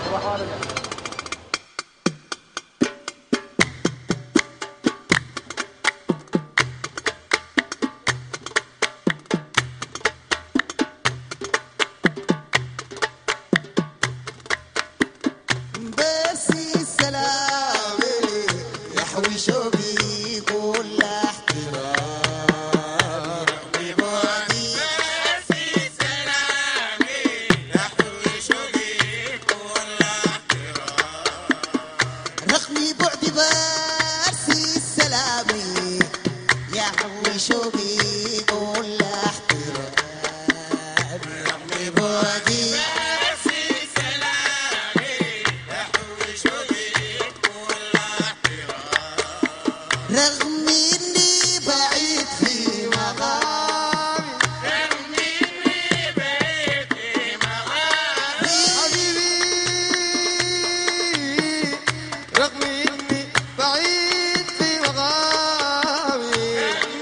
بس السلام يحوي شوقي كل احترام ببعدي رغم بعدي بس السلام يحوي شوقي كل احترام رغم بعدي رغم اني بعيد في مقامي حبيبي رغم اني بعيد في مقامي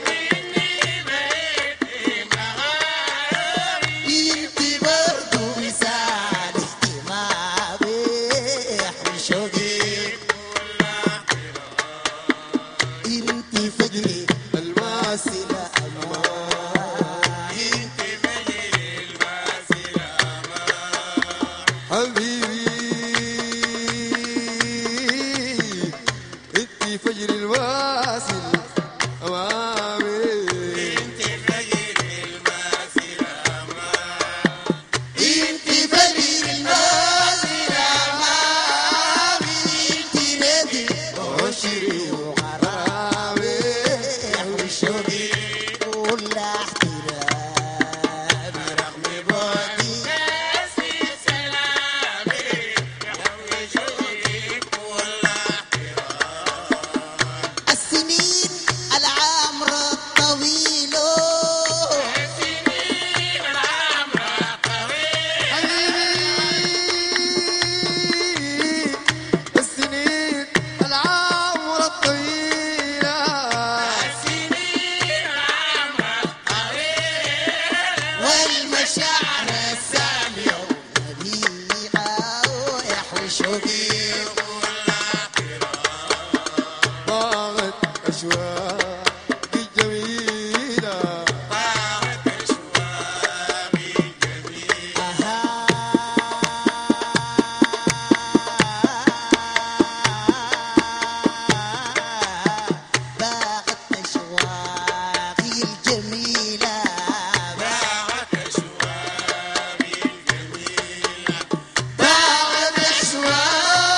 انت برضو مثال اهتمامي يحوي شوقي انت فجري الماسي الامواج حبيبي انت فجر الواسل امامي انت فجر المازل امامي انت نادي عشري وغرامي يحوي شوقي كل احترامي رغم بعدي السنين العمر الطويل حبيبي السنين العمر الطويلة والمشاعر السامية والنبيعة ويحوي شوقي ضاغت أشواقي الجميلة باغت أشواقي الجميلة باغت أشواقي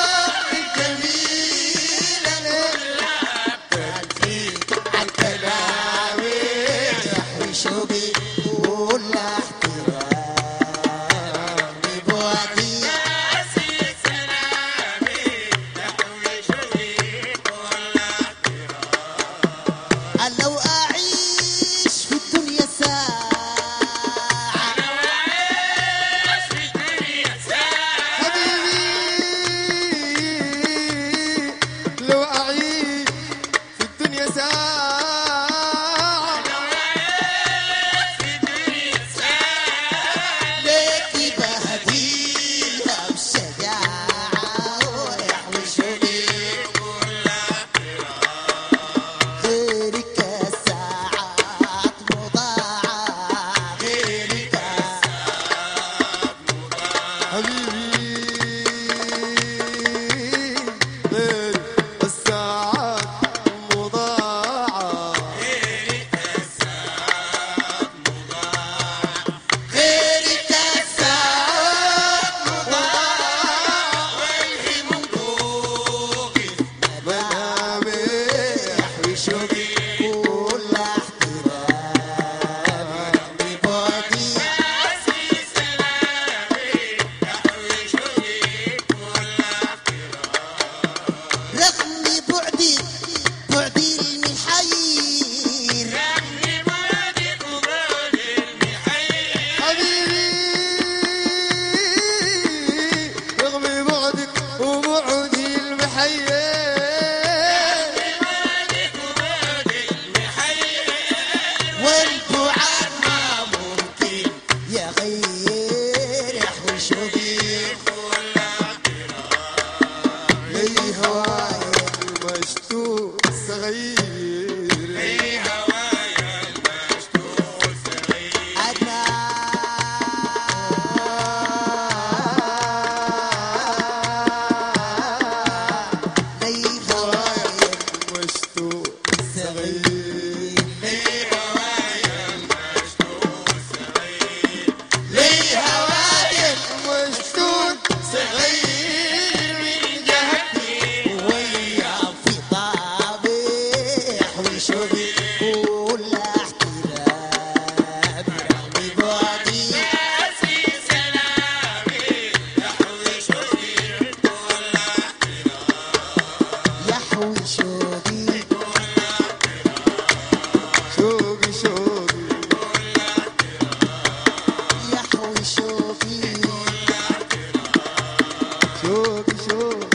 شوق شوق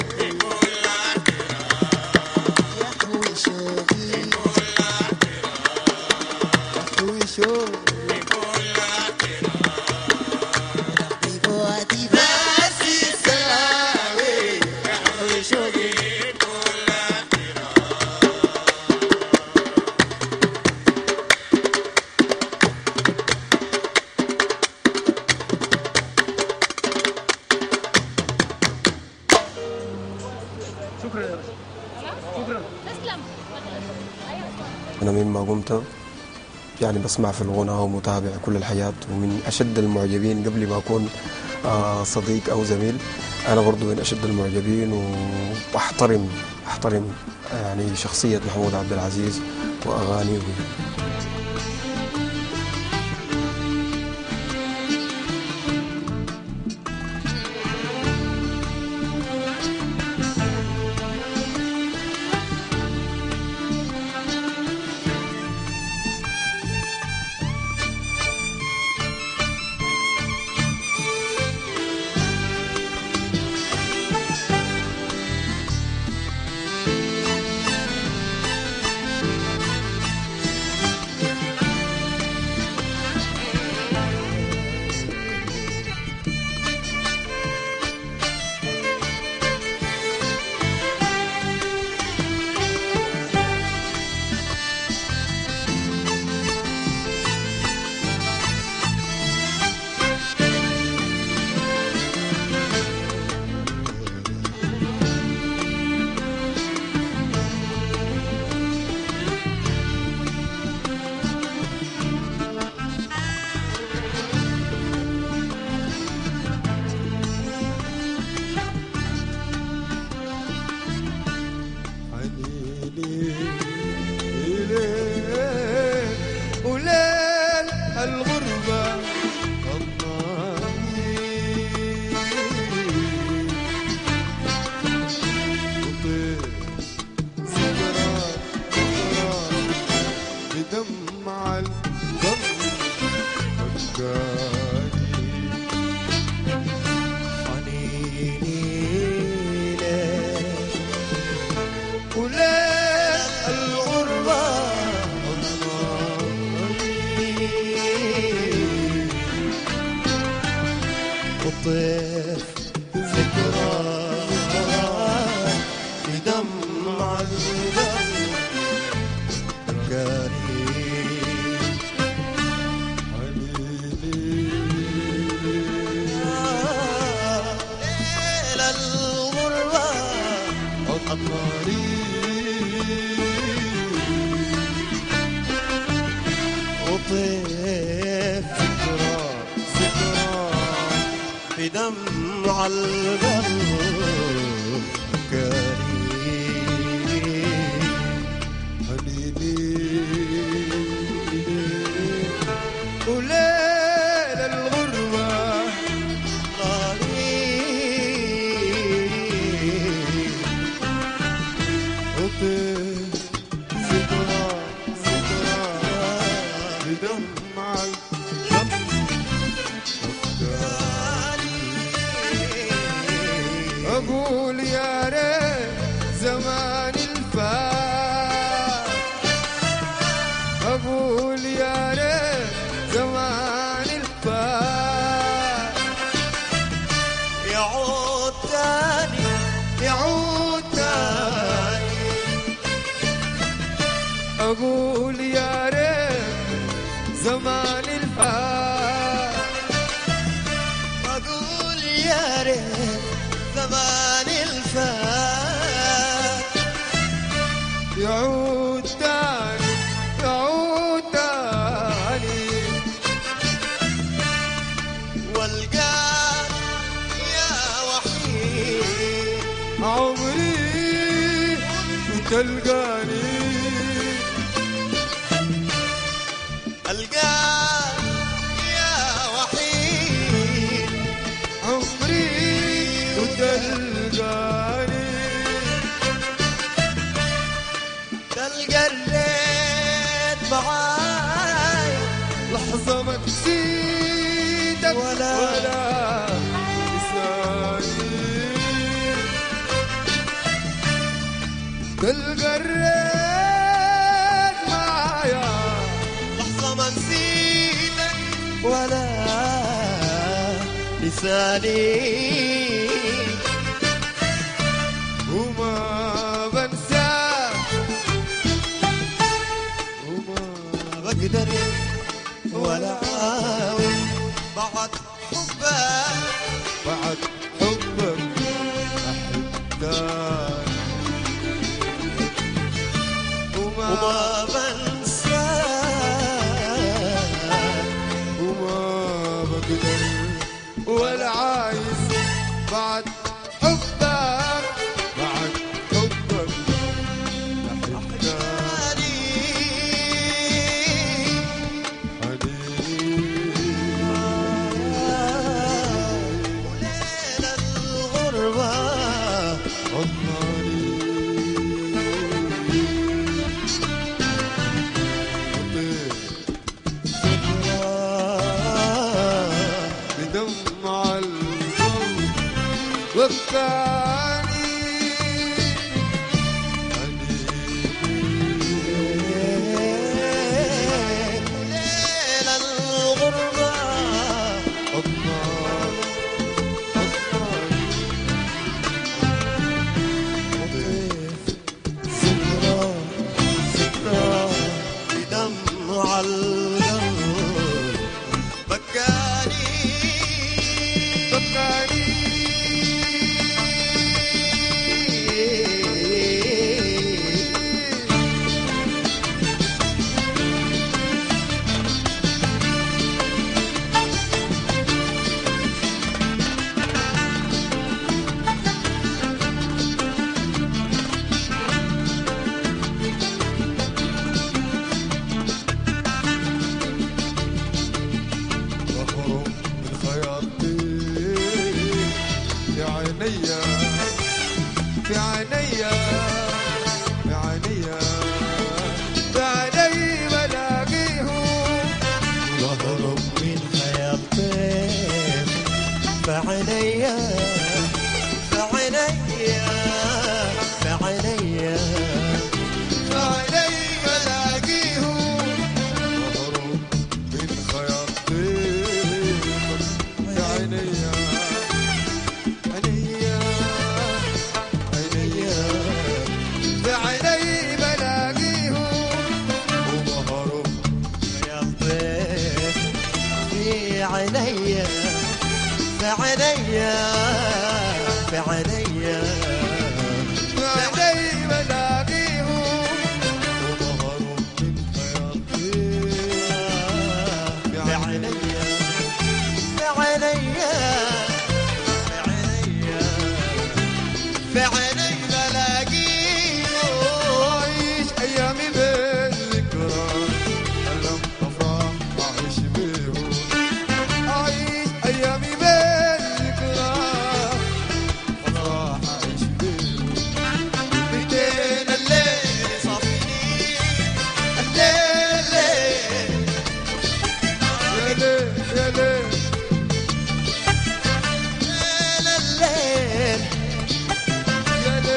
يا اخوي شوقي اخوي شوق ببعدي بس سلاوي يا اخوي شوقي تسلم أنا مما قمت يعني بسمع في الغنى ومتابع كل الحياة ومن أشد المعجبين قبل ما أكون آه، صديق أو زميل أنا برضو من أشد المعجبين وأحترم أحترم يعني شخصية محمود عبد العزيز وأغانيه حنيني إليك وليل الغربة غماني وطير سكران سكران بدمع الدم فكاني حنيني لك وليل الغربة والطيف ذكرى في دمع الدم بكاني ليل الغربة أطماري وطيف ذكرى ذكرى بدمع القلب كريم حنيني وليل الغربة غريب وطير ذكرى ذكرى بدمع الدم أقول يا ريت زمان الفات أقول يا ريت زمان الفات يعود تاني يعود تاني أقول يا ريت زمان الفات أقول يا ريت زمان الفات يعود تاني يعود تاني والقاك يا وحيد عمري وتلقاني القاك يا وحيد عمري وتلقاني تلقى الريت معاي لحظة ما تزيدك ولا- ولا لساني تلقى الريت معايا لحظة ما نسيتك ولا لساني وما بنساك وما بقدر ولا عاوز بعد حبك بعد حبك أحب تاني وما وما بنساك وما بقدر ولا عايز بعد حبك بعد حبك أحب تاني حنين وليل الغربة بدمع القلب والثاني وليل الغربة ذكرى ذكرى بدمع القلب بكاني وهرب من خياطي في عينيا في عينيا في عينيا في عيني بلاقيهم وهرب من خيال طيف فعليا فعليا فعليا في عيني بلاقيهم وهرب من خياطي في عينيا عينيا عينيا في عيني بلاقيهم وهرب خيال طيف في عينيا فعليا فعليا بعدي بلاقيهم وظهروا من خياطي فعليا فعليا فعليا فعلي بلاقيه أعيش أيامي بالذكرى ألم أفراح أعيش بيهم أعيش أيامي بالذكرى أفراح أعيش بيهم بيتين الليل صافيني الليل يا ليل يا ليل الليل الليل يا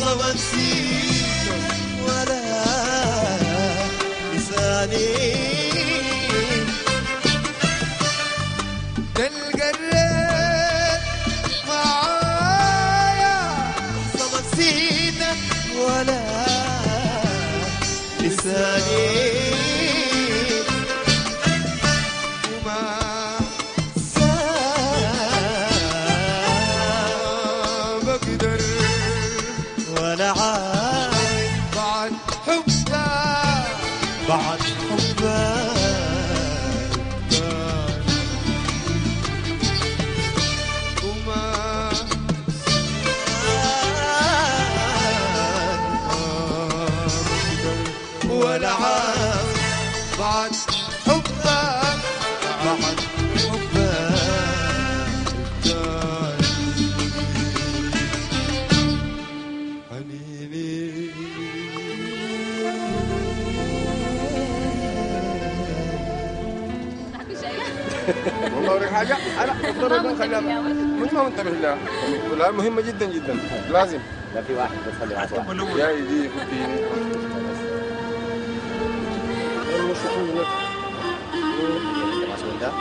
لحظة ما نسيته ولا لساني تلقى الريت معايا لحظة ما نسيته ولا لساني وما سام بقدر ولا عاي بعد حبك بعد حبك وما ولا عاي بعد حبك بعد حبك حنيني والله اوريك حاجه انا مضطر ان خليها مش ما منتبه لها لا مهمه جدا جدا لازم لا في واحد بس خلي واحد واحد يا دي كنتيني المسؤول ده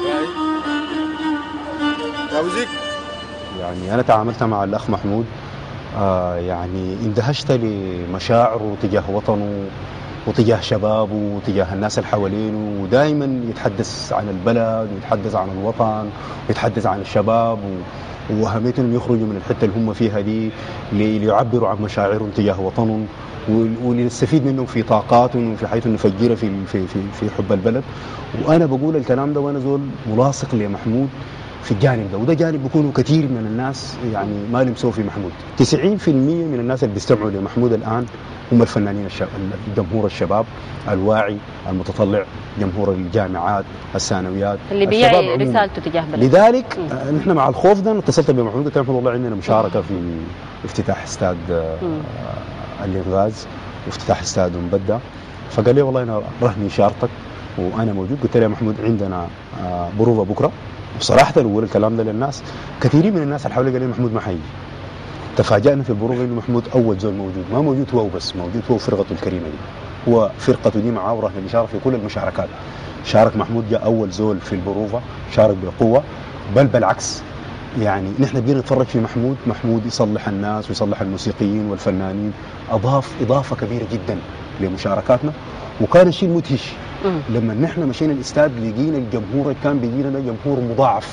يا وزيك يعني أنا تعاملت مع الأخ محمود آه يعني اندهشت لمشاعره تجاه وطنه وتجاه شبابه وتجاه الناس اللي حوالينه ودائما يتحدث عن البلد ويتحدث عن الوطن ويتحدث عن الشباب و- واهميه انهم يخرجوا من الحته اللي هم فيها دي لي- ليعبروا عن مشاعرهم تجاه وطنهم ول- ولنستفيد منهم في طاقاتهم وفي حيث نفجرها في في في في حب البلد وانا بقول الكلام ده وانا زول ملاصق لمحمود في الجانب ده وده جانب بيكونوا كثير من الناس يعني ما لمسوه في محمود 90% من الناس اللي بيستمعوا لمحمود الان هم الفنانين الشباب جمهور الشباب الواعي المتطلع جمهور الجامعات الثانويات اللي الشباب بيعي عموماً. رسالته تجاه بلده لذلك آه، نحن مع الخوف ده اتصلت بمحمود قلت له محمود والله عندنا مشاركه في افتتاح استاد آه، مم. الانغاز وافتتاح استاد مبدع فقال لي والله انا رهني شارتك وانا موجود قلت له يا محمود عندنا آه، بروفه بكره وصراحه اقول الكلام ده للناس كثيرين من الناس اللي حوالي قال لي محمود ما حيجي تفاجأنا في البروفه انه محمود اول زول موجود ما موجود هو بس موجود هو فرقته الكريمه دي هو فرقته دي معاه ورهن الاشاره في كل المشاركات شارك محمود جاء اول زول في البروفه شارك بقوه بل بالعكس يعني نحن بقينا نتفرج في محمود محمود يصلح الناس ويصلح الموسيقيين والفنانين اضاف اضافه كبيره جدا لمشاركاتنا وكان الشيء مدهش مم. لما نحن مشينا الاستاد لقينا الجمهور اللي كان بيجينا ده جمهور مضاعف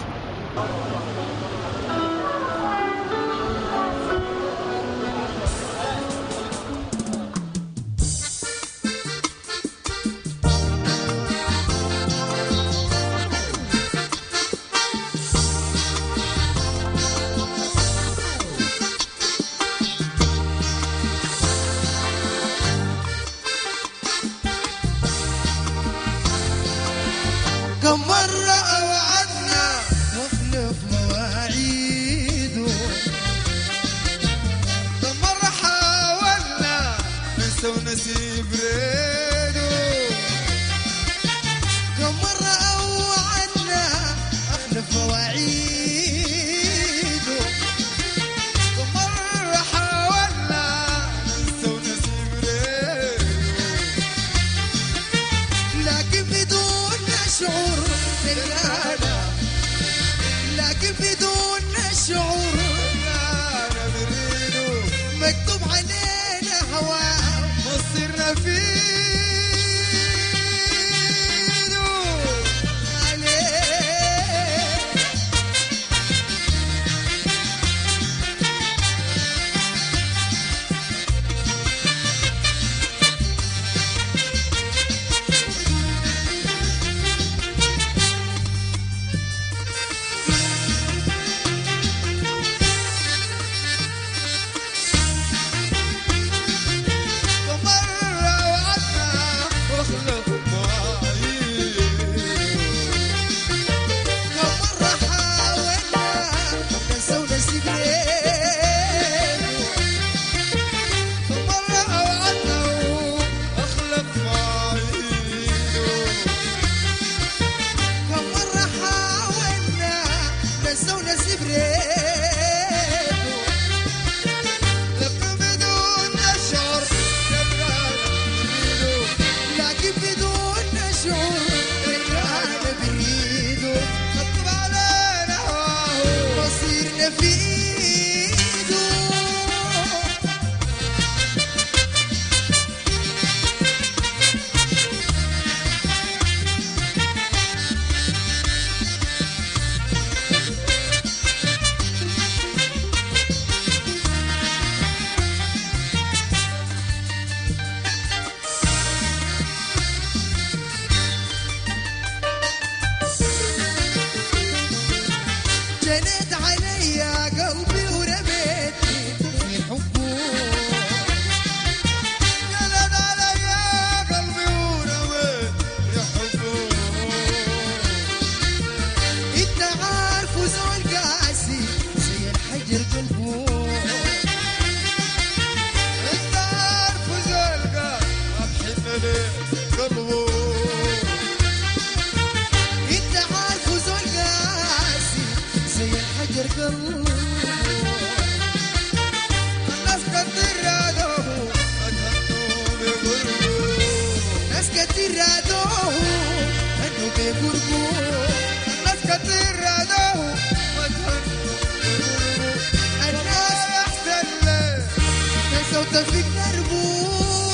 كم مرة أوعدنا نخلف مواعيده كم مرة حاولنا ننسى ونسيب ريده كم مرة أوعدنا أخلف مواعيده كم مرة حاولنا ننسى ونسيب ريده لكن بدون شعور تلقانا لكن بدون شعور تلقانا بريده مكتوب علينا هوا مصيرنا فيه الحجر قلبه انت عارف زلقة بحن ليه قلبه انت عارف زلقة زي الحجر قلبه الناس كتير رادوه اتهنوا بقلبه ناس كتير رادوه اتهنوا بقلبه الناس كتير رادوه واتهنوا بقلبه الناس احسن له ناس وتفيق دربه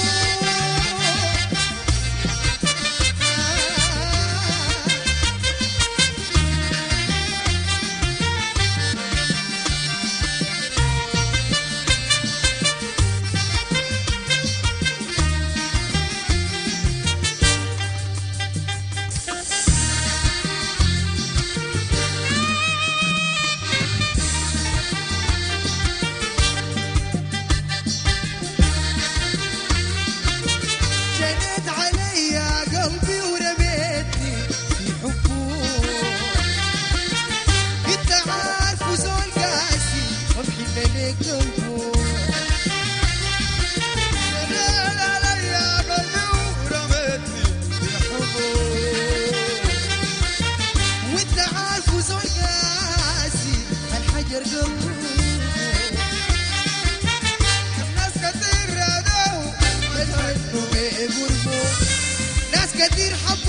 جنيت علي قلبي ورميتني في حبه انت عارف زول قاسي وبحن لك قلبه جنيت علي قلبي ورميتني في حبه وانت عارف زول قاسي الحجر قلبه الناس كتير رادوا بتهنوا بقربه ناس كتير حب